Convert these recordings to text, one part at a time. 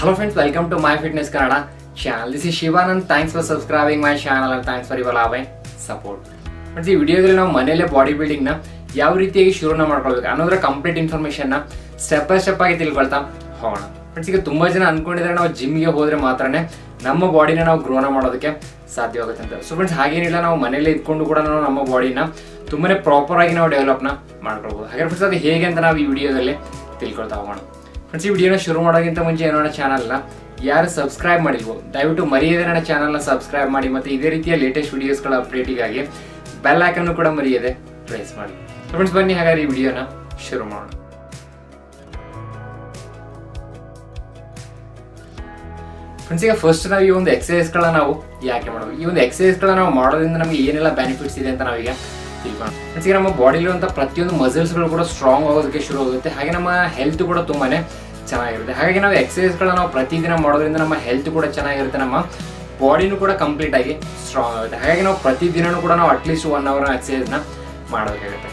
Hello friends, welcome to My Fitness Canada channel. This is Shivanand. Thanks for subscribing my channel and thanks for your love and support. Friends ಈ ವಿಡಿಯೋದಲ್ಲಿ ನಾವು ಮನೆಯಲ್ಲೇ body ಬಿಲ್ಡಿಂಗ್ನ ಯಾವ ರೀತಿಯಾಗಿ ಶುರುನ ಮಾಡ್ಕೊಳ್ಬೇಕು ಅನ್ನೋದ್ರ ಕಂಪ್ಲೀಟ್ ಇನ್ಫಾರ್ಮೇಷನ್ನ ಸ್ಟೆಪ್ ಬೈ ಸ್ಟೆಪ್ ಆಗಿ ತಿಳ್ಕೊಳ್ತಾ ಹೋಗೋಣ ಫ್ರೆಂಡ್ಸ್ ಈಗ ತುಂಬಾ ಜನ ಅನ್ಕೊಂಡಿದ್ರೆ ನಾವು ಜಿಮ್ಗೆ ಹೋದ್ರೆ ಮಾತ್ರನೇ ನಮ್ಮ ಬಾಡಿನ ನಾವು ಗ್ರೋನ ಮಾಡೋದಕ್ಕೆ ಸಾಧ್ಯವಾಗುತ್ತೆ ಅಂತ ಸೊ ಫ್ರೆಂಡ್ಸ್ ಹಾಗೇನಿಲ್ಲ ನಾವು ಮನೇಲಿ ಇದ್ಕೊಂಡು ಕೂಡ ನಾವು ನಮ್ಮ ಬಾಡಿನ ತುಂಬಾನೇ ಪ್ರಾಪರ್ ಆಗಿ ನಾವು ಡೆವಲಪ್ನ ಮಾಡ್ಕೊಳ್ಬೋದು ಹಾಗೆ ಫ್ರೆಂಡ್ಸ್ ಅದು ಹೇಗೆ ಅಂತ ನಾವು ಈ ವಿಡಿಯೋದಲ್ಲಿ ತಿಳ್ಕೊಳ್ತಾ ಹೋಗೋಣ ಫ್ರೆಂಡ್ಸ್ ಈ ವಿಡಿಯೋನ ಶುರು ಮಾಡೋಕ್ಕಿಂತ ಮುಂಚೆ ಏನೋ ಚಾನಲ್ನ ಯಾರು ಸಬ್ಸ್ಕ್ರೈಬ್ ಮಾಡಿಲ್ವೋ ದಯವಿಟ್ಟು ಮರೆಯದೆ ನನ್ನ ಚಾನಲ್ನ ಸಬ್ಸ್ಕ್ರೈಬ್ ಮಾಡಿ ಮತ್ತು ಇದೇ ರೀತಿಯ ಲೇಟೆಸ್ಟ್ ವಿಡಿಯೋಸ್ಗಳ ಅಪ್ಡೇಟಿಗಾಗಿ ಬೆಲ್ ಐಕನ್ನು ಕೂಡ ಮರೆಯದೆ ಪ್ರೆಸ್ ಮಾಡಿ ಫ್ರೆಂಡ್ಸ್ ಬನ್ನಿ ಹಾಗಾದ್ರೆ ಈ ವಿಡಿಯೋನ ಶುರು ಮಾಡೋಣ ಫ್ರೆಂಡ್ಸ್ ಈಗ ಫಸ್ಟ್ ನಾವು ಈ ಒಂದು ಎಕ್ಸಸೈಸ್ಗಳನ್ನ ನಾವು ಯಾಕೆ ಮಾಡಬೇಕು ಈ ಒಂದು ಎಕ್ಸಸೈಸ್ಗಳನ್ನ ನಾವು ಮಾಡೋದ್ರಿಂದ ನಮಗೆ ಏನೆಲ್ಲ ಬೆನಿಫಿಟ್ಸ್ ಇದೆ ಅಂತ ನಾವೀಗ ತಿಳ್ಕೊಂಡು ಫ್ರೆಂಡ್ಸ್ ಈಗ ನಮ್ಮ ಬಾಡಿಲಿರುವಂಥ ಪ್ರತಿಯೊಂದು ಮಸಲ್ಸ್ಗಳು ಕೂಡ ಸ್ಟ್ರಾಂಗ್ ಆಗೋದಕ್ಕೆ ಶುರು ಆಗುತ್ತೆ ಹಾಗೆ ನಮ್ಮ ಹೆಲ್ತ್ ಕೂಡ ತುಂಬಾನೇ ಚೆನ್ನಾಗಿರುತ್ತೆ ಹಾಗಾಗಿ ನಾವು ಎಕ್ಸಸೈಸ್ಗಳನ್ನ ನಾವು ಪ್ರತಿದಿನ ಮಾಡೋದ್ರಿಂದ ನಮ್ಮ ಹೆಲ್ತ್ ಕೂಡ ಚೆನ್ನಾಗಿರುತ್ತೆ ನಮ್ಮ ಬಾಡಿನೂ ಕೂಡ ಕಂಪ್ಲೀಟ್ ಆಗಿ ಸ್ಟ್ರಾಂಗ್ ಆಗುತ್ತೆ ಹಾಗಾಗಿ ನಾವು ಪ್ರತಿದಿನನೂ ಕೂಡ ನಾವು ಅಟ್ಲೀಸ್ಟ್ ಒನ್ ಅವರ್ ಎಕ್ಸಸೈಸ್ನ ಮಾಡಬೇಕಾಗುತ್ತೆ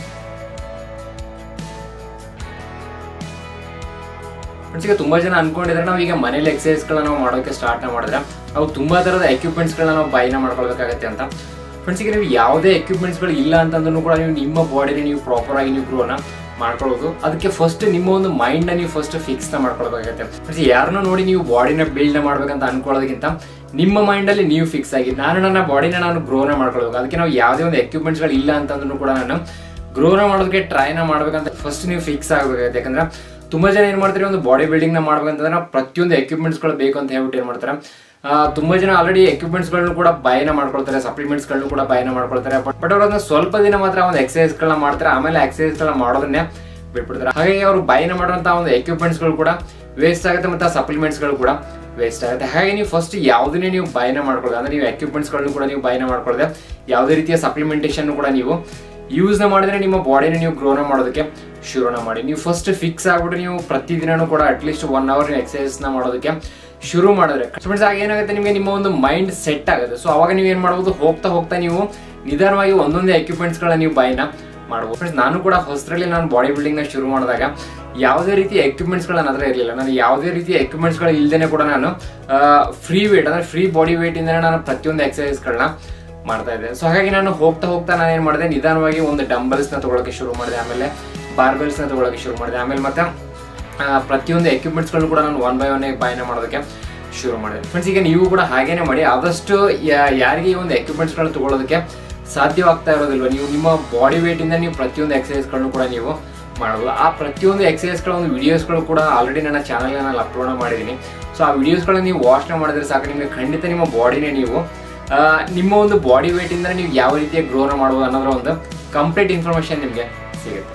ಫ್ರೆಂಡ್ಸ್ ಈಗ ತುಂಬಾ ಜನ ಅನ್ಕೊಂಡಿದ್ರೆ ನಾವು ಈಗ ಮನೇಲಿ ಎಕ್ಸಸೈಸ್ಗಳನ್ನ ನಾವು ಮಾಡೋಕೆ ಸ್ಟಾರ್ಟ್ ಮಾಡಿದ್ರೆ ನಾವು ತುಂಬಾ ತರದ ಎಕ್ವಿಪ್ಮೆಂಟ್ಸ್ಗಳನ್ನ ನಾವು ಬೈನ ಮಾಡ್ಕೊಳ್ಬೇಕಾಗತ್ತೆ ಅಂತ ಫ್ರೆಂಡ್ಸ್ ಈಗ ನೀವು ಯಾವುದೇ ಎಕ್ವಿಪ್ಮೆಂಟ್ಸ್ಗಳು ಇಲ್ಲ ಅಂತಂದ್ರೂ ಕೂಡ ನೀವು ನಿಮ್ಮ ಬಾಡಿನ ನೀವು ಪ್ರಾಪರ್ ಆಗಿ ನೀವು ಗ್ರೋನ ಮಾಡ್ಕೊಳ್ಳೋದು ಅದಕ್ಕೆ ಫಸ್ಟ್ ನಿಮ್ಮ ಒಂದು ಮೈಂಡ್ ನೀವು ಫಸ್ಟ್ ಫಿಕ್ಸ್ ನ ಮಾಡ್ಕೊಳ್ಬೇಕಾಗತ್ತೆ ಫ್ರೆಂಡ್ಸ್ ಯಾರನ್ನ ನೋಡಿ ನೀವು ಬಾಡಿನ ಬಿಲ್ಡ್ ಮಾಡ್ಬೇಕಂತ ಅನ್ಕೊಳ್ಳೋದಕ್ಕಿಂತ ನಿಮ್ಮ ಮೈಂಡ್ ಅಲ್ಲಿ ನೀವು ಫಿಕ್ಸ್ ಆಗಿ ನಾನು ನನ್ನ ಬಾಡಿನ ನಾನು ಗ್ರೋನ ಮಾಡ್ಕೊಳ್ಬೇಕು ಅದಕ್ಕೆ ನಾವು ಯಾವುದೇ ಒಂದು ಎಕ್ವಿಪ್ಮೆಂಟ್ಸ್ಗಳು ಇಲ್ಲ ಅಂತಂದ್ರೂ ಕೂಡ ನಾನು ಗ್ರೋನ ಮಾಡೋದಕ್ಕೆ ಟ್ರೈನ ಮಾಡ್ಬೇಕಂತ ಫಸ್ಟ್ ನೀವು ಫಿಕ್ಸ್ ಆಗಬೇಕಾಗುತ್ತೆ ಯಾಕಂದ್ರೆ ತುಂಬಾ ಜನ ಏನ್ ಮಾಡ್ತಾರೆ ಒಂದು ಬಾಡಿ ಬಿಲ್ಡಿಂಗ್ ನ ಮಾಡ್ಬೇಕಂತಂದ್ರೆ ನಾವು ಪ್ರತಿಯೊಂದು ಎಕ್ವಿಪ್ಮೆಂಟ್ಸ್ ಗಳು ಬೇಕು ಅಂತ ಹೇಳ್ಬಿಟ್ಟು ಏನ್ ಮಾಡ್ತಾರೆ ಆ, ತುಂಬಾ ಜನ ಆಲ್ರೆಡಿ ಎಕ್ವಿಪ್ಮೆಂಟ್ಸ್ ಗಳನ್ನು ಕೂಡ ಬಯನ ಮಾಡ್ಕೊಳ್ತಾರೆ ಸಪ್ಲಿಮೆಂಟ್ಸ್ ಗಳನ್ನು ಕೂಡ ಬಯನ ಮಾಡ್ಕೊಳ್ತಾರೆ ಬಟ್ ಅವ್ರು ಅದನ್ನ ಸ್ವಲ್ಪ ದಿನ ಮಾತ್ರ ಒಂದು ಎಕ್ಸಸೈಸ್ ಗಳನ್ನ ಮಾಡ್ತಾರೆ ಆಮೇಲೆ ಎಕ್ಸಸೈಸ್ ಗಳನ್ನ ಮಾಡೋದನ್ನೇ ಬಿಟ್ಬಿಡ್ತಾರೆ ಹಾಗಾಗಿ ಅವರು ಬಯನ ಮಾಡುವಂತ ಒಂದು ಎಕ್ವಿಪ್ಮೆಂಟ್ಸ್ ಗಳು ಕೂಡ ವೇಸ್ಟ್ ಆಗುತ್ತೆ ಮತ್ತೆ ಸಪ್ಲಿಮೆಂಟ್ಸ್ ಗಳು ಕೂಡ ವೇಸ್ಟ್ ಆಗುತ್ತೆ ಹಾಗೆ ನೀವು ಫಸ್ಟ್ ಯಾವುದನ್ನೇ ನೀವು ಬಯನ ಮಾಡ್ಕೊಳ್ಳೋದು ಅಂದ್ರೆ ನೀವು ಎಕ್ವಿಪ್ಮೆಂಟ್ಸ್ ಗಳನ್ನು ಕೂಡ ನೀವು ಬಯನ ಮಾಡ್ಕೊಳ್ಳದೆ ಯಾವುದೇ ರೀತಿಯ ಸಪ್ಲಿಮೆಂಟೇಷನ್ ಕೂಡ ನೀವು ಯೂಸ್ ನ ಮಾಡಿದ್ರೆ ನಿಮ್ಮ ಬಾಡಿನ ನೀವು ಗ್ರೋನ ಮಾಡೋದಕ್ಕೆ ಶುರುನ ಮಾಡಿ ನೀವು ಫಸ್ಟ್ ಫಿಕ್ಸ್ ಆಗ್ಬಿಟ್ಟು ನೀವು ಪ್ರತಿದಿನನೂ ಕೂಡ ಅಟ್ಲೀಸ್ಟ್ ಒನ್ ಅವರ್ ಎಕ್ಸಸೈಸ್ ನ ಮಾಡೋದಕ್ಕೆ ಶುರು ಮಾಡಿದ್ರೆ ಫ್ರೆಂಡ್ಸ್ ಆಗ ಏನಾಗುತ್ತೆ ನಿಮಗೆ ನಿಮ್ಮ ಒಂದು ಮೈಂಡ್ ಸೆಟ್ ಆಗುತ್ತೆ ಸೊ ಅವಾಗ ನೀವು ಏನ್ ಮಾಡ್ಬೋದು ಹೋಗ್ತಾ ಹೋಗ್ತಾ ನೀವು ನಿಧಾನವಾಗಿ ಒಂದೊಂದೇ ಎಕ್ವಿಪ್ಮೆಂಟ್ಸ್ ಗಳನ್ನ ನೀವು ಬೈನ ಮಾಡ್ಬೋದು ಫ್ರೆಂಡ್ಸ್ ನಾನು ಕೂಡ ಹೊಸದ್ರಲ್ಲಿ ನಾನು ಬಾಡಿ ಬಿಲ್ಡಿಂಗ್ ನ ಶುರು ಮಾಡಿದಾಗ ಯಾವುದೇ ರೀತಿಯ ಎಕ್ವಿಪ್ಮೆಂಟ್ಸ್ ಗಳ ಹತ್ರ ಇರಲಿಲ್ಲ ನಾನು ಯಾವುದೇ ರೀತಿಯ ಎಕ್ವಿಪ್ಮೆಂಟ್ಸ್ ಗಳು ಇಲ್ದೇನೆ ಕೂಡ ನಾನು ಫ್ರೀ ವೇಟ್ ಅಂದ್ರೆ ಫ್ರೀ ಬಾಡಿ ವೇಟ್ ಇಂದ ನಾನು ಪ್ರತಿಯೊಂದು ಎಕ್ಸಸೈಸ್ ಗಳನ್ನ ಮಾಡ್ತಾ ಇದ್ದೆ ಸೊ ಹಾಗಾಗಿ ನಾನು ಹೋಗ್ತಾ ಹೋಗ್ತಾ ನಾನು ಏನ್ ಮಾಡಿದೆ ನಿಧಾನವಾಗಿ ಒಂದು ಡಂಬಲ್ಸ್ ನ ತಗೊಳಕ್ಕೆ ಶುರು ಮಾಡಿದೆ ಆಮೇಲೆ ಬಾರ್ಬೆಲ್ಸ್ ನ ತಗೊಳಕ್ಕೆ ಶುರು ಮಾಡಿದೆ ಆಮೇಲೆ ಮತ್ತೆ ಆ, ಪ್ರತಿಯೊಂದು ಎಕ್ವಿಪ್ಮೆಂಟ್ಸ್ ಗಳು ಕೂಡ ನಾನು ಒನ್ ಬೈ ಒನ್ ಬಾಯ್ನ ಮಾಡೋದಕ್ಕೆ ಶುರು ಮಾಡಿದೆ ಫ್ರೆಂಡ್ಸ್ ಈಗ ನೀವು ಕೂಡ ಹಾಗೇನೆ ಮಾಡಿ ಆದಷ್ಟು ಯಾ- ಯಾರಿಗೆ ಈ ಒಂದು ಎಕ್ವಿಪ್ಮೆಂಟ್ಸ್ ಗಳನ್ನ ತಗೊಳ್ಳೋದಕ್ಕೆ ಸಾಧ್ಯವಾಗ್ತಾ ಇರೋದಿಲ್ವ ನೀವು ನಿಮ್ಮ ಬಾಡಿ ವೇಟ್ ಇಂದ ನೀವು ಪ್ರತಿಯೊಂದು ಎಕ್ಸಸೈಸ್ ಗಳನ್ನು ಕೂಡ ನೀವು ಮಾಡಬಹುದು ಆ ಪ್ರತಿಯೊಂದು ಎಕ್ಸಸೈಸ್ ಗಳ ಒಂದು ವಿಡಿಯೋಸ್ಗಳು ಕೂಡ ಆಲ್ರೆಡಿ ನನ್ನ ಚಾನಲ್ ನಾನು ಅಪ್ಲೋಡ್ ಮಾಡಿದ್ದೀನಿ ಸೊ ಆ ವಿಡಿಯೋಸ್ಗಳನ್ನ ನೀವು ವಾಚ್ನ ಮಾಡಿದ್ರೆ ಸಾಕು ನಿಮಗೆ ಖಂಡಿತ ನಿಮ್ಮ ಬಾಡಿನೇ ನೀವು ಆ, ನಿಮ್ಮ ಒಂದು ಬಾಡಿ ವೇಟ್ ಇಂದ ನೀವು ಯಾವ ರೀತಿಯ ಗ್ರೋನ ಮಾಡ್ಬೋದು ಅನ್ನೋದ್ರ ಒಂದು ಕಂಪ್ಲೀಟ್ ಇನ್ಫಾರ್ಮೇಶನ್ ನಿಮಗೆ ಸಿಗುತ್ತೆ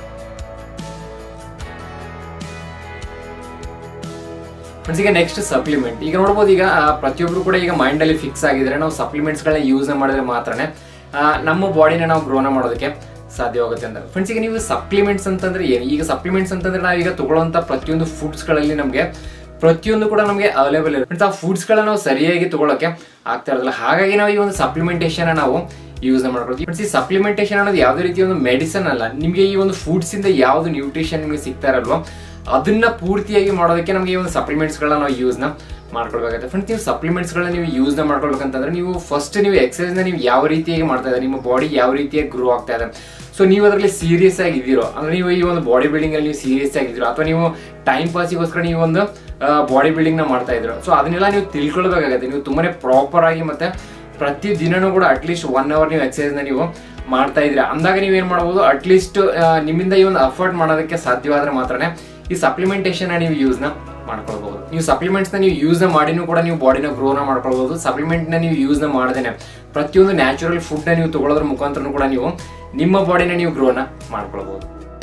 ಫ್ರೆಂಡ್ಸ್ ಈಗ ನೆಕ್ಸ್ಟ್ ಸಪ್ಲಿಮೆಂಟ್ ಈಗ ನೋಡ್ಬೋದು ಈಗ ಆ, ಪ್ರತಿಯೊಬ್ರು ಕೂಡ ಈಗ ಮೈಂಡ್ ಅಲ್ಲಿ ಫಿಕ್ಸ್ ಆಗಿದ್ರೆ ನಾವು ಸಪ್ಲಿಮೆಂಟ್ಸ್ ಗಳನ್ನ ಯೂಸ್ ಮಾಡಿದ್ರೆ ಮಾತ್ರನೇ ಆ, ನಮ್ಮ ಬಾಡಿನ ನಾವು ಗ್ರೋನ ಮಾಡೋದಕ್ಕೆ ಸಾಧ್ಯವಾಗುತ್ತೆ ಅಂತ ಫ್ರೆಂಡ್ಸ್ ಈಗ ನೀವು ಸಪ್ಲಿಮೆಂಟ್ಸ್ ಅಂತಂದ್ರೆ ಏನು ಈಗ ಸಪ್ಲಿಮೆಂಟ್ಸ್ ಅಂತಂದ್ರೆ ನಾವೀಗ ತಗೊಳ್ಳೋಂಥ ಪ್ರತಿಯೊಂದು ಫುಡ್ಸ್ ಗಳಲ್ಲಿ ನಮಗೆ ಪ್ರತಿಯೊಂದು ಕೂಡ ನಮಗೆ ಅವೈಲೇಬಲ್ ಇದೆ ಫ್ರೆಂಡ್ಸ್ ಆ ಫುಡ್ಸ್ ಗಳನ್ನ ನಾವು ಸರಿಯಾಗಿ ತಗೊಳಕ್ಕೆ ಆಗ್ತಾ ಇರೋದಿಲ್ಲ ಹಾಗಾಗಿ ನಾವು ಈ ಒಂದು ಸಪ್ಲಿಮೆಂಟೇಷನ್ ನಾವು ಯೂಸ್ ಮಾಡ್ಕೊಳ್ತೀವಿ ಫ್ರೆಂಡ್ಸ್ ಈ ಸಪ್ಲಿಮೆಂಟೇಷನ್ ಅನ್ನೋದು ಯಾವುದೇ ರೀತಿಯ ಒಂದು ಮೆಡಿಸನ್ ಅಲ್ಲ ನಿಮಗೆ ಈ ಒಂದು ಫುಡ್ಸ್ ಇಂದ ಯಾವ್ದು ನ್ಯೂಟ್ರಿಷನ್ ನಿಮಗೆ ಸಿಗ್ತಾ ಇರಲ್ವೋ ಅದನ್ನ ಪೂರ್ತಿಯಾಗಿ ಮಾಡೋದಕ್ಕೆ ನಮಗೆ ಈ ಒಂದು ಸಪ್ಲಿಮೆಂಟ್ಸ್ ಗಳನ್ನ ನಾವು ಯೂಸ್ ನ ಮಾಡ್ಕೊಳ್ಬೇಕಾಗುತ್ತೆ ಫ್ರೆಂಡ್ಸ್ ನೀವು ಸಪ್ಲಿಮೆಂಟ್ಸ್ ಗಳನ್ನ ನೀವು ಯೂಸ್ ನ ಮಾಡ್ಕೊಳ್ಬೇಕಂತಂದ್ರೆ ನೀವು ಫಸ್ಟ್ ನೀವು ಎಕ್ಸಸೈಸ್ ನ ನೀವು ಯಾವ ರೀತಿಯಾಗಿ ಮಾಡ್ತಾ ಇದ್ದಾರೆ ನಿಮ್ಮ ಬಾಡಿ ಯಾವ ರೀತಿಯಾಗಿ ಗ್ರೋ ಆಗ್ತಾ ಇದೆ ಸೊ ನೀವು ಅದರಲ್ಲಿ ಸೀರಿಯಸ್ ಆಗಿದ್ದೀರೋ ಅಂದ್ರೆ ನೀವು ಈ ಒಂದು ಬಾಡಿ ಬಿಲ್ಡಿಂಗ್ ಅಲ್ಲಿ ನೀವು ಸೀರಿಯಸ್ ಆಗಿದ್ದೀರೋ ಅಥವಾ ನೀವು ಟೈಮ್ ಪಾಸಿಗೋಸ್ಕರ ನೀವು ಒಂದು ಬಾಡಿ ಬಿಲ್ಡಿಂಗ್ ನ ಮಾಡ್ತಾ ಇದ್ರು ಸೊ ಅದನ್ನೆಲ್ಲ ನೀವು ತಿಳ್ಕೊಳ್ಬೇಕಾಗತ್ತೆ ನೀವು ತುಂಬಾನೇ ಪ್ರಾಪರ್ ಆಗಿ ಮತ್ತೆ ಪ್ರತಿ ದಿನನೂ ಕೂಡ ಅಟ್ಲೀಸ್ಟ್ ಒನ್ ಅವರ್ ನೀವು ಎಕ್ಸಸೈಸ್ ನ ನೀವು ಮಾಡ್ತಾ ಇದ್ರೆ ಅಂದಾಗ ನೀವು ಏನ್ ಮಾಡಬಹುದು ಅಟ್ಲೀಸ್ಟ್ ನಿಮ್ಮಿಂದ ಈ ಒಂದು ಅಫೋರ್ಡ್ ಮಾಡೋದಕ್ಕೆ ಸಾಧ್ಯವಾದ್ರೆ ಮಾತ್ರನೇ ಈ ಸಪ್ಲಿಮೆಂಟೇಷನ್ ನೀವು ಯೂಸ್ ನ ಮಾಡ್ಕೊಳ್ಬಹುದು ನೀವು ಸಪ್ಲಿಮೆಂಟ್ಸ್ ನ ನೀವು ಯೂಸ್ ನ ಮಾಡಿನೂ ಕೂಡ ನೀವು ಬಾಡಿನ ಗ್ರೋನ ಮಾಡ್ಕೊಳ್ಬಹುದು ಸಪ್ಲಿಮೆಂಟ್ ನ ನೀವು ಯೂಸ್ ನ ಮಾಡದೇನೆ ಪ್ರತಿಯೊಂದು ನ್ಯಾಚುರಲ್ ಫುಡ್ ನ ನೀವು ತಗೊಳ್ಳೋದ್ರ ಮುಖಾಂತರ ಕೂಡ ನೀವು ನಿಮ್ಮ ಬಾಡಿನ ನೀವು ಗ್ರೋನ ಮಾಡ್ಕೊಳ್ಬಹುದು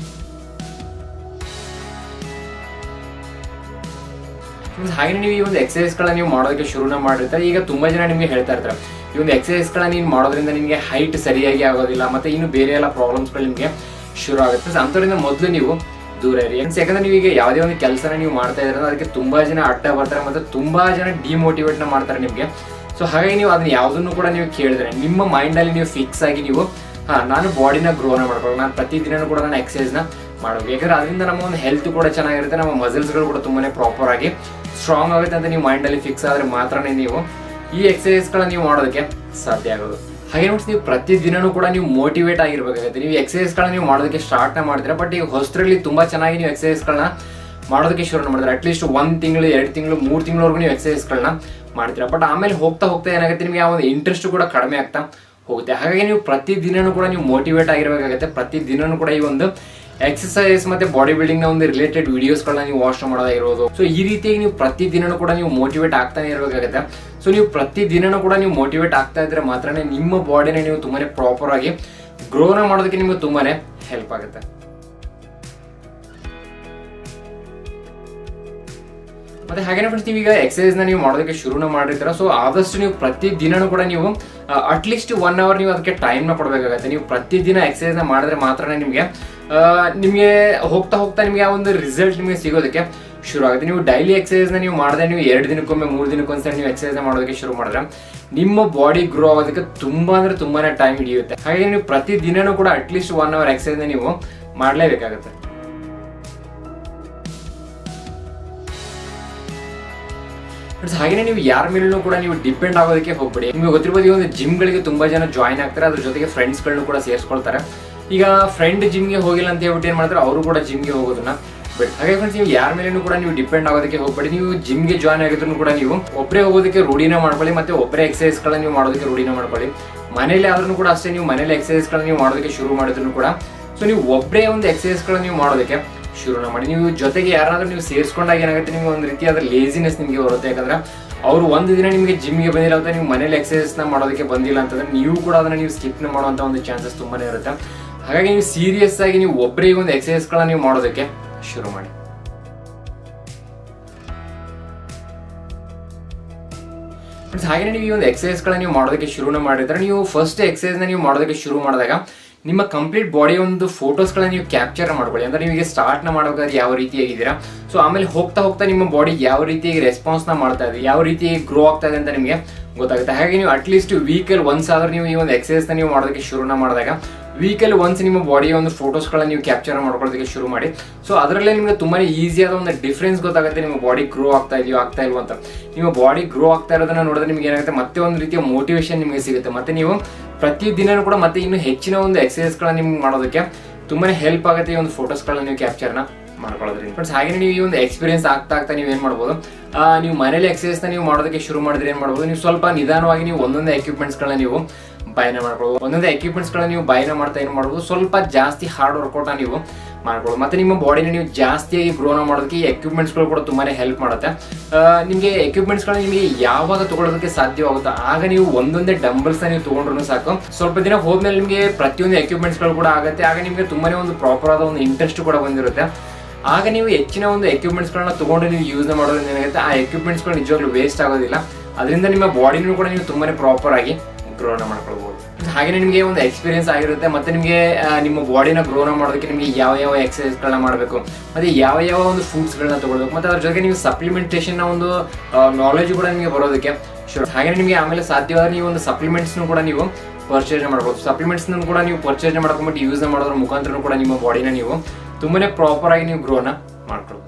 Friends, ಹಾಗೆ ನೀವು ಈ ಒಂದು ಎಕ್ಸಸೈಸ್ ಗಳನ್ನ ನೀವು ಮಾಡೋದಕ್ಕೆ ಶುರುನ ಮಾಡಿರ್ತಾರೆ ಈಗ ತುಂಬಾ ಜನ ನಿಮಗೆ ಹೇಳ್ತಾ ಇರ್ತಾರೆ ಈ ಒಂದು ಎಕ್ಸಸೈಸ್ ಗಳನ್ನ ನೀನು ಮಾಡೋದ್ರಿಂದ ನಿಮಗೆ ಹೈಟ್ ಸರಿಯಾಗಿ ಆಗೋದಿಲ್ಲ ಮತ್ತೆ ಇನ್ನು ಬೇರೆ ಎಲ್ಲ ಪ್ರಾಬ್ಲಮ್ಸ್ ಗಳು ನಿಮಗೆ ಶುರು ಆಗುತ್ತೆ Friends, ಅಂಥವ್ರಿಂದ ಮೊದಲು ನೀವು ದೂರ ಇರಿ Friends, ಯಾಕಂದ್ರೆ ನೀವು ಈಗ ಯಾವುದೇ ಒಂದು ಕೆಲಸನ ನೀವು ಮಾಡ್ತಾ ಇದ್ರೆ ಅದಕ್ಕೆ ತುಂಬಾ ಜನ ಅಡ್ಡ ಬರ್ತಾರೆ ಮತ್ತೆ ತುಂಬಾ ಜನ ಡಿಮೋಟಿವೇಟ್ ನ ಮಾಡ್ತಾರೆ ನಿಮಗೆ ಸೊ ಹಾಗಾಗಿ ನೀವು ಅದನ್ನ ಯಾವುದನ್ನು ಕೂಡ ನೀವು ಕೇಳಿದ್ರೆ ನಿಮ್ಮ ಮೈಂಡ್ ಅಲ್ಲಿ ನೀವು ಫಿಕ್ಸ್ ಆಗಿ ನೀವು ಹಾ ನಾನು ಬಾಡಿನ ಗ್ರೋನ ಮಾಡ್ಬೇಕು ನಾನು ಪ್ರತಿದಿನ ಕೂಡ ನಾನು ಎಕ್ಸಸೈಸ್ ನ ಮಾಡಬೇಕು ಯಾಕಂದ್ರೆ ಅದರಿಂದ ನಮ್ಮ ಒಂದು ಹೆಲ್ತ್ ಕೂಡ ಚೆನ್ನಾಗಿರುತ್ತೆ ನಮ್ಮ ಮಸಲ್ಸ್ಗಳು ಕೂಡ ತುಂಬಾನೇ ಪ್ರಾಪರ್ ಆಗಿ ಸ್ಟ್ರಾಂಗ್ ಆಗುತ್ತೆ ಅಂತ ನೀವು ಮೈಂಡಲ್ಲಿ ಫಿಕ್ಸ್ ಆದರೆ ಮಾತ್ರನೇ ನೀವು ಈ ಎಕ್ಸಸೈಸ್ಗಳನ್ನ ನೀವು ಮಾಡೋದಕ್ಕೆ ಸಾಧ್ಯ ಆಗೋದು ಹಾಗೆ ನೋಡಿ ನೀವು ಪ್ರತಿದಿನನೂ ಕೂಡ ನೀವು ಮೋಟಿವೇಟ್ ಆಗಿರ್ಬೇಕಾಗುತ್ತೆ ನೀವು ಎಕ್ಸಸೈಸ್ಗಳನ್ನ ನೀವು ಮಾಡೋದಕ್ಕೆ ಸ್ಟಾರ್ಟ್ನ ಮಾಡ್ತೀರಾ ಬಟ್ ಈಗ ಹೊಸದ್ರಲ್ಲಿ ತುಂಬ ಚೆನ್ನಾಗಿ ನೀವು ಎಕ್ಸಸೈಸ್ಗಳನ್ನ ಮಾಡೋದಕ್ಕೆ ಶುರು ಮಾಡಿದ್ರೆ ಅಟ್ಲೀಸ್ಟ್ ಒಂದು ತಿಂಗಳು ಎರಡು ತಿಂಗಳು ಮೂರು ತಿಂಗಳವರೆಗೂ ನೀವು ಎಕ್ಸಸೈಸ್ಗಳನ್ನ ಮಾಡ್ತೀರಾ ಬಟ್ ಆಮೇಲೆ ಹೋಗ್ತಾ ಹೋಗ್ತಾ ಏನಾಗುತ್ತೆ ನಿಮಗೆ ಆ ಒಂದು ಇಂಟ್ರೆಸ್ಟ್ ಕೂಡ ಕಡಿಮೆ ಆಗ್ತಾ ಹೋಗುತ್ತೆ ಹಾಗಾಗಿ ನೀವು ಪ್ರತಿದಿನನೂ ಕೂಡ ನೀವು ಮೋಟಿವೇಟ್ ಆಗಿರಬೇಕಾಗುತ್ತೆ ಪ್ರತಿದಿನನೂ ಕೂಡ ಈ ಒಂದು ಎಕ್ಸಸೈಸ್ ಮತ್ತೆ ಬಾಡಿ ಬಿಲ್ಡಿಂಗ್ ನ ಒಂದು ರಿಲೇಟೆಡ್ ವಿಡಿಯೋಸ್ಗಳನ್ನ ನೀವು ವಾಚ್ ಮಾಡೋದಾಗಿರೋದು ಸೊ ಈ ರೀತಿಯಾಗಿ ನೀವು ಪ್ರತಿದಿನನೂ ಕೂಡ ನೀವು ಮೋಟಿವೇಟ್ ಆಗ್ತಾನೆ ಇರಬೇಕಾಗುತ್ತೆ ಸೊ ನೀವು ಪ್ರತಿದಿನನೂ ಕೂಡ ನೀವು ಮೋಟಿವೇಟ್ ಆಗ್ತಾ ಇದ್ರೆ ಮಾತ್ರನೇ ನಿಮ್ಮ ಬಾಡಿನ ನೀವು ತುಂಬಾನೇ ಪ್ರಾಪರ್ ಆಗಿ ಗ್ರೋನ ಮಾಡೋದಕ್ಕೆ ನಿಮ್ಗೆ ತುಂಬಾನೇ ಹೆಲ್ಪ್ ಆಗುತ್ತೆ ಮತ್ತೆ ಹಾಗೇನೆ ಫ್ರೆಂಡ್ಸ್ ನೀವು ಈಗ ಎಕ್ಸಸೈಸ್ ನ ನೀವು ಮಾಡೋದಕ್ಕೆ ಶುರುನ ಮಾಡಿರ್ತೀರ ಸೊ ಆದಷ್ಟು ನೀವು ಪ್ರತಿ ದಿನನೂ ಕೂಡ ನೀವು ಅಟ್ಲೀಸ್ಟ್ ಒನ್ ಅವರ್ ನೀವು ಅದಕ್ಕೆ ಟೈಮ್ ನ ಕೊಡಬೇಕಾಗತ್ತೆ ನೀವು ಪ್ರತಿದಿನ ಎಕ್ಸಸೈಸ್ ನ ಮಾಡಿದ್ರೆ ಮಾತ್ರ ನಿಮಗೆ ನಿಮಗೆ ಹೋಗ್ತಾ ಹೋಗ್ತಾ ನಿಮಗೆ ಆ ಒಂದು ರಿಸಲ್ಟ್ ನಿಮಗೆ ಸಿಗೋದಕ್ಕೆ ಶುರು ಆಗುತ್ತೆ ನೀವು ಡೈಲಿ ಎಕ್ಸಸೈಸ್ ನ ನೀವು ಮಾಡಿದ್ರೆ ನೀವು ಎರಡು ದಿನಕ್ಕೊಮ್ಮೆ ಮೂರು ದಿನಕ್ಕೊಂದ್ಸರಿ ನೀವು ಎಕ್ಸಸೈಸ್ ಮಾಡೋದಕ್ಕೆ ಶುರು ಮಾಡಿದ್ರೆ ನಿಮ್ಮ ಬಾಡಿ ಗ್ರೋ ಆಗೋದಕ್ಕೆ ತುಂಬಾ ಅಂದ್ರೆ ತುಂಬಾನೇ ಟೈಮ್ ಹಿಡಿಯುತ್ತೆ ಹಾಗಾಗಿ ನೀವು ಪ್ರತಿ ದಿನನೂ ಕೂಡ ಅಟ್ಲೀಸ್ಟ್ ಒನ್ ಅವರ್ ಎಕ್ಸಸೈಸ್ ನ ನೀವು ಮಾಡಲೇಬೇಕಾಗುತ್ತೆ ಫ್ರೆಂಡ್ಸ್ ಹಾಗೇನೆ ನೀವು ಯಾರ ಮೇಲೂ ಕೂಡ ನೀವು ಡಿಪೆಂಡ್ ಆಗೋದಕ್ಕೆ ಹೋಗ್ಬೇಡಿ ನಿಮಗೆ ಗೊತ್ತಿರ್ಬೋದು ಈ ಒಂದು ಜಿಮ್ಗಳಿಗೆ ತುಂಬಾ ಜನ ಜಾಯ್ನ್ ಆಗ್ತಾರೆ ಅದ್ರ ಜೊತೆಗೆ ಫ್ರೆಂಡ್ಸ್ಗಳನ್ನು ಕೂಡ ಸೇರಿಸ್ಕೊಳ್ತಾರೆ ಈಗ ಫ್ರೆಂಡ್ ಜಿಮ್ಗೆ ಹೋಗಿಲ್ಲ ಅಂತ ಹೇಳ್ಬಿಟ್ಟು ಏನು ಮಾಡ್ತಾರೆ ಅವರು ಕೂಡ ಜಿಮ್ಗೆ ಹೋಗೋದನ್ನ ಬಟ್ ಹಾಗೆ ಫ್ರೆಂಡ್ಸ್ ನೀವು ಯಾರ ಮೇಲೂ ಕೂಡ ನೀವು ಡಿಪೆಂಡ್ ಆಗೋದಕ್ಕೆ ಹೋಗ್ಬೇಡಿ ನೀವು ಜಿಮ್ಗೆ ಜಾಯ್ನ್ ಆಗಿದ್ರು ಕೂಡ ನೀವು ಒಬ್ಬರೇ ಹೋಗೋದಕ್ಕೆ ರೂಢಿನ ಮಾಡ್ಕೊಳ್ಳಿ ಮತ್ತೆ ಒಬ್ಬರೇ ಎಕ್ಸಸೈಸ್ಗಳನ್ನ ನೀವು ಮಾಡೋದಕ್ಕೆ ರೂಢಿನ ಮಾಡ್ಕೊಳ್ಳಿ ಮನೇಲಿ ಆದ್ರೂ ಕೂಡ ಅಷ್ಟೇ ನೀವು ಮನೇಲಿ ಎಕ್ಸಸೈಸ್ಗಳನ್ನ ನೀವು ಮಾಡೋದಕ್ಕೆ ಶುರು ಮಾಡಿದ್ರು ಕೂಡ ಸೊ ನೀವು ಒಬ್ಬರೇ ಒಂದು ಎಕ್ಸಸೈಸ್ಗಳನ್ನ ನೀವು ಮಾಡೋದಕ್ಕೆ ಶುರುನ ಮಾಡಿ ನೀವು ಜೊತೆಗೆ ಯಾರಾದ್ರೂ ನೀವು ಸೇರಿಸ್ಕೊಂಡಾಗ ಏನಾಗುತ್ತೆ ನಿಮಗೆ ಒಂದು ರೀತಿಯಾದ ಲೇಸಿನೆಸ್ ನಿಮಗೆ ಬರುತ್ತೆ ಯಾಕಂದ್ರೆ ಅವರು ಒಂದು ದಿನ ನಿಮಗೆ ಜಿಮ್ಗೆ ಬಂದಿಲ್ಲ ಅಂತ ನೀವು ಮನೇಲಿ ಎಕ್ಸಸೈಸ್ನ ಮಾಡೋದಕ್ಕೆ ಬಂದಿಲ್ಲ ಅಂತಂದ್ರೆ ನೀವು ಕೂಡ ಅದನ್ನ ನೀವು ಸ್ಕಿಪ್ನ ಮಾಡುವಂಥ ಒಂದು ಚಾನ್ಸಸ್ ತುಂಬಾನೇ ಇರುತ್ತೆ ಹಾಗಾಗಿ ನೀವು ಸೀರಿಯಸ್ ಆಗಿ ನೀವು ಒಬ್ಬರೇ ಒಂದು ಎಕ್ಸಸೈಸ್ಗಳನ್ನ ನೀವು ಮಾಡೋದಕ್ಕೆ ಶುರು ಮಾಡಿ ಫ್ರೆಂಡ್ಸ್ ಹಾಗೆ ನೀವು ಈ ಒಂದು ಎಕ್ಸಸೈಸ್ಗಳನ್ನ ನೀವು ಮಾಡೋದಕ್ಕೆ ಶುರುನ ಮಾಡಿದ್ರೆ ನೀವು ಫಸ್ಟ್ ಎಕ್ಸಸೈಸ್ನ ನೀವು ಮಾಡೋದಕ್ಕೆ ಶುರು ಮಾಡಿದಾಗ ನಿಮ್ಮ ಕಂಪ್ಲೀಟ್ ಬಾಡಿ ಒಂದು ಫೋಟೋಸ್ಗಳನ್ನ ನೀವು ಕ್ಯಾಪ್ಚರ್ ಮಾಡ್ಕೊಳ್ಳಿ ಅಂದ್ರೆ ನೀವು ಸ್ಟಾರ್ಟ್ನ ಮಾಡಬೇಕಾದ್ರೆ ಯಾವ ರೀತಿಯಾಗಿದ್ದೀರಾ ಸೊ ಆಮೇಲೆ ಹೋಗ್ತಾ ಹೋಗ್ತಾ ನಿಮ್ಮ ಬಾಡಿ ಯಾವ ರೀತಿಯಾಗಿ ರೆಸ್ಪಾನ್ಸ್ನ ಮಾಡ್ತಾ ಇದೆ ಯಾವ ರೀತಿಯಾಗಿ ಗ್ರೋ ಆಗ್ತಾ ಇದೆ ಅಂತ ನಿಮಗೆ ಗೊತ್ತಾಗುತ್ತೆ ಹಾಗೆ ನೀವು ಅಟ್ಲೀಸ್ಟ್ ವೀಕಲ್ಲಿ ಒನ್ಸ್ ಆದ್ರೆ ನೀವು ಈ ಒಂದು ಎಕ್ಸಸೈಸ್ನ ನೀವು ಮಾಡೋದಕ್ಕೆ ಶುರುನ ಮಾಡಿದಾಗ ವೀಕಲ್ಲಿ ಒನ್ಸ್ ನಿಮ್ಮ ಬಾಡಿಯ ಒಂದು ಫೋಟೋಸ್ಗಳನ್ನ ನೀವು ಕ್ಯಾಪ್ಚರ್ ಮಾಡ್ಕೊಳ್ಳೋದಕ್ಕೆ ಶುರು ಮಾಡಿ ಸೊ ಅದರಲ್ಲೇ ನಿಮಗೆ ತುಂಬಾ ಈಸಿಯಾದ ಒಂದು ಡಿಫ್ರೆನ್ಸ್ ಗೊತ್ತಾಗುತ್ತೆ ನಿಮ್ಮ ಬಾಡಿ ಗ್ರೋ ಆಗ್ತಾ ಇದೆಯೋ ಆಗ್ತಾ ಇಲ್ವೋ ಅಂತ ನಿಮ್ಮ ಬಾಡಿ ಗ್ರೋ ಆಗ್ತಾ ಇರೋದನ್ನ ನೋಡಿದ್ರೆ ನಿಮ್ಗೆ ಏನಾಗುತ್ತೆ ಮತ್ತೆ ಒಂದು ರೀತಿಯ ಮೋಟಿವೇಶನ್ ನಿಮಗೆ ಸಿಗುತ್ತೆ ಮತ್ತೆ ನೀವು ಪ್ರತಿ ದಿನನೂ ಕೂಡ ಮತ್ತೆ ಇನ್ನು ಹೆಚ್ಚಿನ ಒಂದು ಎಕ್ಸಸೈಸ್ಗಳನ್ನ ನಿಮ್ಗೆ ಮಾಡೋದಕ್ಕೆ ತುಂಬಾನೇ ಹೆಲ್ಪ್ ಆಗುತ್ತೆ ಈ ಒಂದು ಫೋಟೋಸ್ಗಳನ್ನ ನೀವು ಕ್ಯಾಪ್ಚರ್ನ ಮಾಡ್ಕೊಳ್ಳೋದ್ರಿಂದ ಫ್ರೆಂಡ್ಸ್ ಹಾಗೆ ನೀವು ಈ ಒಂದು ಎಕ್ಸ್ಪೀರಿಯನ್ಸ್ ಆಗ್ತಾ ಆಗ್ತಾ ನೀವು ಏನ್ ಮಾಡ್ಬೋದು ಆ, ನೀವು ಮನೇಲಿ ಎಕ್ಸಸೈಸ್ ನೀವು ಮಾಡೋದಕ್ಕೆ ಶುರು ಮಾಡಿದ್ರೆ ಏನ್ ಮಾಡ್ಬೋದು ನೀವು ಸ್ವಲ್ಪ ನಿಧಾನವಾಗಿ ನೀವು ಒಂದೊಂದೇ ಎಕ್ವಿಪ್ಮೆಂಟ್ಸ್ಗಳನ್ನ ನೀವು ಬಯನ ಮಾಡ್ಬೋದು ಒಂದೊಂದೇ ಎಕ್ವಿಪ್ಮೆಂಟ್ಸ್ಗಳನ್ನ ನೀವು ಬಯನ ಮಾಡ್ತಾ ಏನು ಮಾಡ್ಬೋದು ಸ್ವಲ್ಪ ಜಾಸ್ತಿ ಹಾರ್ಡ್ ವರ್ಕೌಟ್ ನೀವು ಮಾಡ್ಬೋದು ಮತ್ತೆ ನಿಮ್ಮ ಬಾಡಿನ ನೀವು ಜಾಸ್ತಿಯಾಗಿ ಗ್ರೋನ ಮಾಡೋದಕ್ಕೆ ಈ ಎಕ್ವಿಪ್ಮೆಂಟ್ಸ್ಗಳು ಕೂಡ ತುಂಬಾನೇ ಹೆಲ್ಪ್ ಮಾಡುತ್ತೆ ಆ, ನಿಮಗೆ ಎಕ್ವಿಪ್ಮೆಂಟ್ಸ್ಗಳನ್ನ ನಿಮಗೆ ಯಾವಾಗ ತಗೊಳ್ಳೋದಕ್ಕೆ ಸಾಧ್ಯವಾಗುತ್ತೋ ಆಗ ನೀವು ಒಂದೊಂದೇ ಡಂಬಲ್ಸ್ ನೀವು ತಗೊಂಡ್ರು ಸಾಕು ಸ್ವಲ್ಪ ದಿನ ಹೋದ್ಮೇಲೆ ನಿಮಗೆ ಪ್ರತಿಯೊಂದು ಎಕ್ವಿಪ್ಮೆಂಟ್ಸ್ಗಳು ಕೂಡ ಆಗುತ್ತೆ ಆಗ ನಿಮಗೆ ತುಂಬಾನೇ ಒಂದು ಪ್ರಾಪರ್ ಆದ ಒಂದು ಇಂಟ್ರೆಸ್ಟ್ ಕೂಡ ಬಂದಿರುತ್ತೆ ಆಗ ನೀವು ಹೆಚ್ಚಿನ ಒಂದು ಎಕ್ವಿಪ್ಮೆಂಟ್ಸ್ಗಳನ್ನ ತಗೊಂಡು ನೀವು ಯೂಸ್ ಮಾಡೋದ್ರಿಂದ ಏನಾಗುತ್ತೆ ಆ ಎಕ್ವಿಪ್ಮೆಂಟ್ಸ್ಗಳು ನಿಜವಾಗ್ಲೂ ವೇಸ್ಟ್ ಆಗೋದಿಲ್ಲ ಅದರಿಂದ ನಿಮ್ಮ ಬಾಡಿನೂ ಕೂಡ ನೀವು ತುಂಬಾನೇ ಪ್ರಾಪರ್ ಆಗಿ ಗ್ರೋನ ಮಾಡ್ಕೊಳ್ಬಹುದು ಹಾಗೆ ನಿಮಗೆ ಒಂದು ಎಕ್ಸ್ಪೀರಿಯನ್ಸ್ ಆಗಿರುತ್ತೆ ಮತ್ತೆ ನಿಮಗೆ ಆ, ನಿಮ್ಮ ಬಾಡಿನ ಗ್ರೋನ ಮಾಡೋದಕ್ಕೆ ನಿಮಗೆ ಯಾವ ಯಾವ ಎಕ್ಸಸೈಸ್ಗಳನ್ನ ಮಾಡಬೇಕು ಮತ್ತೆ ಯಾವ ಯಾವ ಒಂದು ಫುಡ್ಸ್ಗಳನ್ನ ತಗೊಳ್ಬೇಕು ಮತ್ತೆ ಅದ್ರ ಜೊತೆಗೆ ನೀವು ಸಪ್ಲಿಮೆಂಟೇಷನ್ ಒಂದು ನಾಲೆಜ್ ಕೂಡ ನಿಮಗೆ ಬರೋದಕ್ಕೆ ಶುರು ಹಾಗೆ ನಿಮಗೆ ಆಮೇಲೆ ಸಾಧ್ಯವಾದ ನೀವು ಒಂದು ಸಪ್ಲಿಮೆಂಟ್ಸ್ನು ಕೂಡ ನೀವು ಪರ್ಚೇಸ್ ಮಾಡ್ಬೋದು ಸಪ್ಲಿಮೆಂಟ್ಸ್ ಕೂಡ ನೀವು ಪರ್ಚೇಸ್ ಮಾಡ್ಕೊಂಬಿಟ್ಟು ಯೂಸ್ ಮಾಡೋದ್ರ ಮುಖಾಂತರ ಕೂಡ ನಿಮ್ಮ ಬಾಡಿನ ನೀವು ತುಂಬಾನೇ ಪ್ರಾಪರ್ ಆಗಿ ನೀವು ಗ್ರೋನ ಮಾಡ್ಕೊಳ್ಬೋದು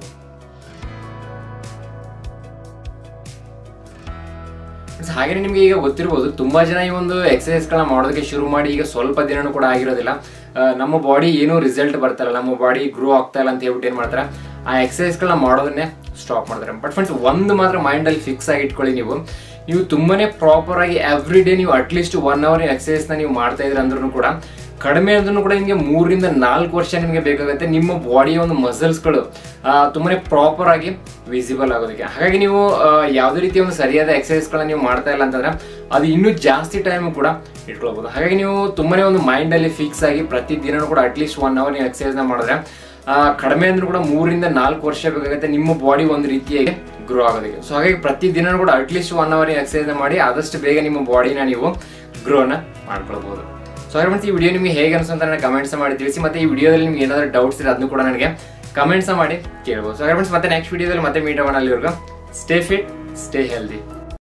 Friends, ಹಾಗೆ ನಿಮಗೆ ಈಗ ಗೊತ್ತಿರ್ಬೋದು ತುಂಬಾ ಜನ ಈ ಒಂದು ಎಕ್ಸಸೈಸ್ಗಳನ್ನ ಮಾಡೋದಕ್ಕೆ ಶುರು ಮಾಡಿ ಈಗ ಸ್ವಲ್ಪ ದಿನನೂ ಕೂಡ ಆಗಿರೋದಿಲ್ಲ ಆ, ನಮ್ಮ ಬಾಡಿ ಏನೂ ರಿಸಲ್ಟ್ ಬರ್ತಾರಲ್ಲ ನಮ್ಮ ಬಾಡಿ ಗ್ರೋ ಆಗ್ತಾ ಇಲ್ಲ ಅಂತ ಹೇಳ್ಬಿಟ್ಟು ಏನ್ ಮಾಡ್ತಾರೆ ಆ ಎಕ್ಸಸೈಸ್ಗಳನ್ನ ಮಾಡೋದನ್ನೇ ಸ್ಟಾಪ್ ಮಾಡ್ತಾರೆ ಬಟ್ ಫ್ರೆಂಡ್ಸ್ ಒಂದು ಮಾತ್ರ ಮೈಂಡಲ್ಲಿ ಫಿಕ್ಸ್ ಆಗಿ ಇಟ್ಕೊಳ್ಳಿ ನೀವು ನೀವು ತುಂಬಾನೇ ಪ್ರಾಪರ್ ಆಗಿ ಎವ್ರಿ ಡೇ ನೀವು ಅಟ್ಲೀಸ್ಟ್ ಒನ್ ಅವರ್ ಎಕ್ಸಸೈಸ್ನ ನೀವು ಮಾಡ್ತಾ ಇದ್ರೆ ಅಂದ್ರೂ ಕೂಡ ಕಡಿಮೆ ಅಂದ್ರೂ ಕೂಡ ನಿಮಗೆ ಮೂರರಿಂದ ನಾಲ್ಕು ವರ್ಷ ನಿಮಗೆ ಬೇಕಾಗುತ್ತೆ ನಿಮ್ಮ ಬಾಡಿಯ ಒಂದು ಮಸಲ್ಸ್ಗಳು ತುಂಬಾನೇ ಪ್ರಾಪರ್ ಆಗಿ ವಿಸಿಬಲ್ ಆಗೋದಕ್ಕೆ ಹಾಗಾಗಿ ನೀವು ಆ, ಯಾವುದೇ ರೀತಿಯ ಒಂದು ಸರಿಯಾದ ಎಕ್ಸಸೈಸ್ಗಳನ್ನ ನೀವು ಮಾಡ್ತಾ ಇಲ್ಲ ಅಂತಂದ್ರೆ ಅದು ಇನ್ನೂ ಜಾಸ್ತಿ ಟೈಮ್ ಕೂಡ ಇಟ್ಕೊಳ್ಬಹುದು ಹಾಗಾಗಿ ನೀವು ತುಂಬಾನೇ ಒಂದು ಮೈಂಡ್ ಅಲ್ಲಿ ಫಿಕ್ಸ್ ಆಗಿ ಪ್ರತಿ ದಿನನೂ ಕೂಡ ಅಟ್ಲೀಸ್ಟ್ ಒನ್ ಅವರ್ ನೀವು ಎಕ್ಸಸೈಸ್ ನ ಮಾಡಿದ್ರೆ ಆ, ಕಡಿಮೆ ಅಂದ್ರೂ ಕೂಡ ಮೂರರಿಂದ ನಾಲ್ಕು ವರ್ಷ ಬೇಕಾಗುತ್ತೆ ನಿಮ್ಮ ಬಾಡಿ ಒಂದು ರೀತಿಯಾಗಿ ಗ್ರೋ ಆಗೋದಕ್ಕೆ ಸೊ ಹಾಗಾಗಿ ಪ್ರತಿ ದಿನ ಕೂಡ ಅಟ್ಲೀಸ್ಟ್ ಒನ್ ಅವರ್ ಎಕ್ಸಸೈಸ್ ಮಾಡಿ ಆದಷ್ಟು ಬೇಗ ನಿಮ್ಮ ಬಾಡಿನ ನೀವು ಗ್ರೋನ ಮಾಡ್ಕೊಳ್ಬಹುದು ಸೊ ಹಾಗೆ ಫ್ರೆಂಡ್ಸ್ ಈ ವಿಡಿಯೋ ನಿಮಗೆ ಹೇಗೆ ಅನ್ಸುತ್ತೆ ಅಂತ ನನಗೆ ಕಮೆಂಟ್ಸ್ ಮಾಡಿ ತಿಳಿಸಿ ಮತ್ತೆ ಈ ವಿಡಿಯೋದಲ್ಲಿ ನಿಮ್ಗೆ ಏನಾದರೂ ಡೌಟ್ಸ್ ಇದೆ ಅದನ್ನು ಕೂಡ ನನಗೆ ಕಮೆಂಟ್ಸ್ ಮಾಡಿ ಕೇಳ್ಬೋದು ಸೊ ಹಾಗೆ ಫ್ರೆಂಡ್ಸ್ ಮತ್ತೆ ನೆಕ್ಸ್ಟ್ ವಿಡಿಯೋದಲ್ಲಿ ಮತ್ತೆ ಮೀಟ್ ಆಗೋಣ ಅಲ್ಲಿವರೆಗೂ ಸ್ಟೇ ಫಿಟ್ ಸ್ಟೇ ಹೆಲ್ದಿ